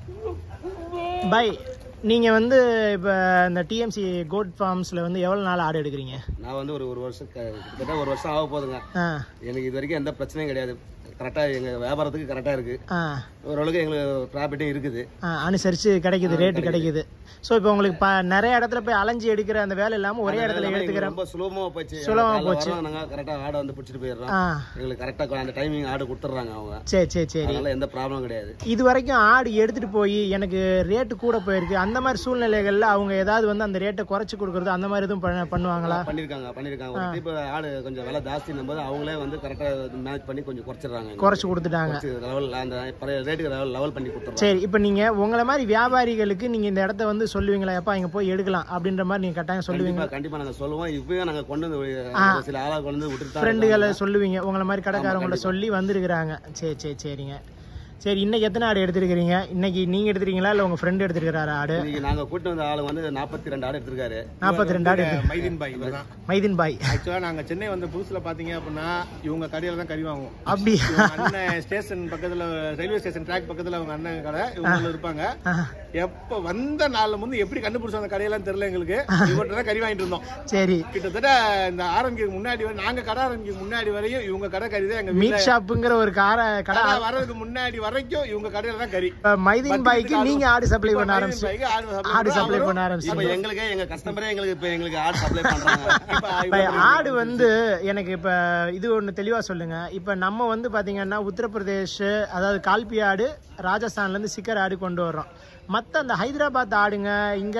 By நீங்கள் வந்து இப்போ இந்த டிஎம்சி கோட் ஃபார்ம்ஸில் வந்து எவ்வளோ நாள் ஆடு எடுக்கிறீங்க நான் வந்து ஒரு ஒரு வருஷம் க- கிட்டத்தட்ட ஒரு வருஷம் ஆக போகுதுங்க ஆ எனக்கு இது வரைக்கும் எந்த பிரச்சனையும் கிடையாது கரெக்டாக எங்கள் வியாபாரத்துக்கு கரெக்டாக இருக்குது ஆ ஓரளவுக்கு எங்களுக்கு ப்ராஃபிட்டும் இருக்குது ஆ, அனுசரிச்சு கிடைக்குது ரேட்டு கிடைக்குது ஸோ இப்போ உங்களுக்கு ப நிறைய இடத்துல போய் அலைஞ்சு எடுக்கிற அந்த வேலை இல்லாமல் ஒரே இடத்துல அதனால எடுத்துக்கிற எங்களுக்கு ரொம்ப சுலபமாக போச்சு சுலபமா காலைல போச்சு. வரோம், நாங்க கரெக்டாக ஆடை வந்து பிடிச்சிட்டு போயிடுறோம் ஆ எங்களுக்கு கரெக்டாக அந்த டைமிங் ஆடு கொடுத்துட்றாங்க அவங்க சரி சரி சரி அதனால எந்த ப்ராப்ளம் கிடையாது இது வரைக்கும் ஆடு எடுத்துட்டு போய் எனக்கு ரேட்டு கூட போயிருக்கு அந்த மாதிரி சூழ்நிலைகள்ல அவங்க ஏதாவது வந்து அந்த ரேட்டை குறைச்சு கொடுக்கறது அந்த மாதிரி எதுவும் பண்ண- பண்ணுவாங்களா பண்ணியிருக்காங்க பண்ணியிருக்காங்க ஒரு டைப் ஆடு கொஞ்சம் விலை ஜாஸ்தின்னும் போது அவங்களே வந்து கரெக்டாக மேனேஜ் பண்ணி கொஞ்சம் குறைச்சிடுறாங்க குறைச்சு கொடுத்துட்டாங்க லெவல் அந்த பழைய ரேட்டுக்கு லெவல் லெவல் பண்ணி கொடுத்துட்றாங்க சரி இப்போ நீங்க உங்களை மாதிரி வியாபாரிகளுக்கு நீங்க இந்த இடத்த வந்து சொல்லுவீங்களா எப்பா இங்க போய் எடுக்கலாம் அப்படின்ற மாதிரி நீங்க கட்டாயம் சொல்லுவீங்க கண்டிப்பா கண்டிப்பா நாங்க சொல்லுவோம் இப்பயும் நாங்க கொண்டு வந்து ஒரு சில ஆளா கொண்டு வந்து விட்டுட்டு தான் ஃப்ரெண்டுகளை சொல்லுவீங்க உங்களை மாதிரி கடைக்காரங்கள்ட்ட சொல்லி வந்திருக்கிறாங்க சரி சரி சரிங்க சரி இன்னைக்கு எத்தனை ஆடு எடுத்திருக்கிறீங்க இன்னைக்கு நீங்க எடுத்துருக்கீங்களா இல்ல உங்க ஃப்ரெண்டு எடுத்திருக்கிறாரா ஆடு இன்னைக்கு நாங்க கூட்டு வந்த ஆளு வந்து நாற்பத்தி ரெண்டு ஆடு எடுத்திருக்காரு நாற்பத்தி ரெண்டு ஆடு எடுத்து- மைதீன் பாய் இவர்தான் மைதீன் பாய் ஆக்சுவலா நாங்க சென்னை வந்த புதுசுல பாத்தீங்க அப்படின்னா இவங்க கடையில தான் கறி வாங்குவோம் அப்படி இவங்க அண்ணன் ஸ்டேஷன் பக்கத்துல ரயில்வே ஸ்டேஷன் ட்ராக் பக்கத்துல அவங்க அண்ணன் கடை இவங்க இருப்பாங்க எப்ப வந்த நாள்ல முந்து எப்படி கண்டுபிடிச்சோம் அந்த கடையெல்லாம் தெரியல எங்களுக்கு இவர்கிட்ட தான் கறி வாங்கிட்டு இருந்தோம் சரி கிட்டத்தட்ட இந்த ஆரம்பிக்க முன்னாடி வரை நாங்க கடை ஆரம்பிக்க முன்னாடி வரையும் இவங்க கடை கறி தான் எங்க வீட்டுல மீட் ஷாப்புங்கிற ஒரு கார கடை கடை வர்றதுக்கு முன்னாடி வரைக்கும் இவங்க கடையில தான் கறி இப்ப மைதீன் பாய்க்கு நீங்க ஆடு சப்ளை பண்ண ஆரம்பிச்சு பைக்கு ஆடு supply ஆடு சப்ளை அவரும் பண்ண ஆரம்பிச்சு இப்ப எங்களுக்கே எங்க கஸ்டமரே எங்களுக்கு இப்ப எங்களுக்கு ஆடு சப்ளை பண்றாங்க இப்ப இப்ப ஆடு வந்து எனக்கு இப்ப இது ஒண்ணு தெளிவா சொல்லுங்க இப்ப நம்ம வந்து பாத்தீங்கன்னா உத்தரப்பிரதேஷ் அதாவது கால்பி ஆடு ராஜஸ்தான்ல இருந்து சிக்கர் ஆடு கொண்டு வர்றோம் மத்த அந்த ஹைதராபாத் ஆடுங்க இங்க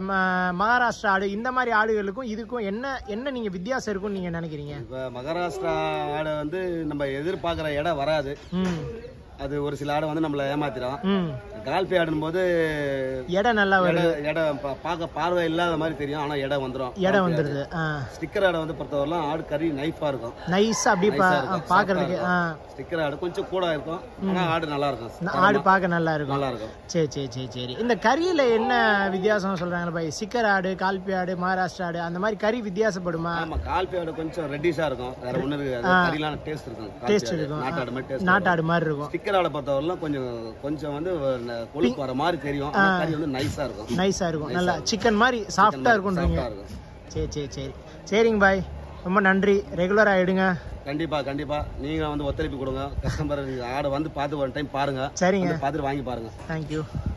ம- மகாராஷ்டிரா ஆடு இந்த மாதிரி ஆடுகளுக்கும் இதுக்கும் என்ன என்ன நீங்க வித்தியாசம் இருக்கும்னு நீங்க நினைக்கிறீங்க இப்ப மகாராஷ்டிரா ஆடை வந்து நம்ம எதிர்பார்க்குற இடம் வராது ம் அது ஒரு சில ஆடை வந்து நம்மள ஏமாத்திடும் ம் கால்பி ஆடும்போது எடை நல்லா வருது இடம் இடம் பா- பார்க்க பார்வை இல்லாத மாதிரி தெரியும் ஆனா இடம் வந்துடும் இடம் வந்துருது ஆ ஸ்டிக்கர் ஆடை வந்து பொறுத்தவரைலாம் ஆடு கறி நைஃபா இருக்கும் நைஸா அப்படியே பா- பாக்குறதுக்கு ஆ ஸ்டிக்கர் ஆடு கொஞ்சம் கூட இருக்கும் ஆனா ஆடு நல்லா இருக்கும் ஆடு பார்க்க நல்லா இருக்கும் நல்லா இருக்கும் சரி சரி சரி சரி இந்த கறியில என்ன வித்தியாசம் சொல்றாங்க பாய் சிக்கர் ஆடு கால்பி ஆடு மகாராஷ்டிரா ஆடு அந்த மாதிரி கறி வித்தியாசப்படுமா ஆமா கால்பி ஆடு கொஞ்சம் ரெட்டிஷா இருக்கும் வேற ஒண்ணு இருக்காது கறிலாம் டேஸ்ட் இருக்கும் கால்பி Taste ஆடு. இருக்கும். நாட்டாடு மாதிரி டேஸ்ட் நாட்டாடு மாதிரி இருக்கும் ஸ்டிக்கர் ஆடை பொறுத்தவரைலாம் கொஞ்சம் கொஞ்சம் வந்து ந- கொழுப்பு வர மாதிரி தெரியும் ஆனா கறி வந்து நைஸா இருக்கும் நைஸா இருக்கும் நல்லா சிக்கன் மாதிரி சாஃப்டா இருக்கும்ன்றீங்க சாஃப்டா இருக்கும் சரி சரி சரி சரிங்க பாய் ரொம்ப நன்றி ரெகுலரா எடுங்க கண்டிப்பா கண்டிப்பா நீங்க வந்து ஒத்துழைப்பு கொடுங்க கஸ்டமர் ஆடை வந்து பார்த்து ஒரு டைம் பாருங்க சரிங்க வந்து பார்த்துட்டு வாங்கி பாருங்க தேங்க்யூ